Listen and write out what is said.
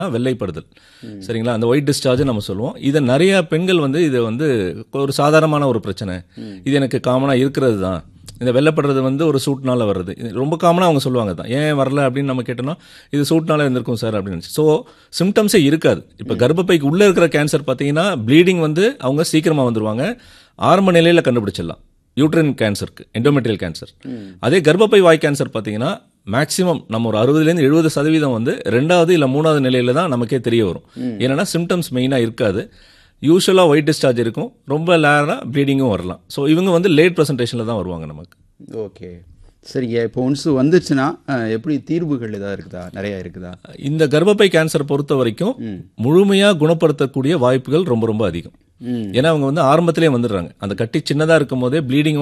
வெள்ளைப்படுதல் சரிங்களா அந்த white discharge நம்ம சொல்லுவோம் இதை நிறைய பெண்கள் வந்து இதை வந்து ஒரு சாதாரணமான ஒரு பிரச்சனை இது எனக்கு காமனாக இருக்கிறது தான் இந்த வெள்ளப்படுறது வந்து ஒரு சூட்னால வர்றது இது ரொம்ப காமனாக அவங்க சொல்லுவாங்க தான் ஏன் வரல அப்படின்னு நம்ம கேட்டோம்னா இது சூட்னால இருந்திருக்கும் சார் அப்படின்னு ஸோ சிம்டம்ஸே இருக்காது இப்போ கர்ப்பப்பைக்கு உள்ளே இருக்கிற கேன்சர் பார்த்தீங்கன்னா ப்ளீடிங் வந்து அவங்க சீக்கிரமாக வந்துருவாங்க ஆரம்ப நிலையில் கண்டுபிடிச்சிடலாம் யூட்ரின் கேன்சருக்கு எண்டோமெட்ரியல் கேன்சர் அதே கர்ப்பப்பை வாய் கேன்சர் பார்த்தீங்கன்னா மேக்ஸிமம் நம்ம ஒரு அறுபதுலேருந்து எழுபது சதவீதம் வந்து ரெண்டாவது இல்லை மூணாவது நிலையில தான் நமக்கே தெரிய வரும் ஏன்னா சிம்டம்ஸ் மெயினாக இருக்காது யூஸ்வலாக ஒயிட் டிஸ்சார்ஜ் இருக்கும் ரொம்ப லேராக ப்ளீடிங்கும் வரலாம் ஸோ இவங்க வந்து லேட் ப்ரெசன்டேஷனில் தான் வருவாங்க நமக்கு ஓகே சரிங்க இப்போ ஒன்ஸ் வந்துச்சுன்னா அஹ், எப்படி தீர்வுகள் ஏதாவது இருக்குதா நிறையா இருக்குதா இந்த கர்ப்பப்பை கேன்சர் பொறுத்த வரைக்கும் முழுமையாக குணப்படுத்தக்கூடிய வாய்ப்புகள் ரொம்ப ரொம்ப அதிகம் ஏன்னா அவங்க வந்து ஆரம்பத்திலே வந்துடுறாங்க அந்த கட்டி சின்னதாக இருக்கும் போதே ப்ளீடிங்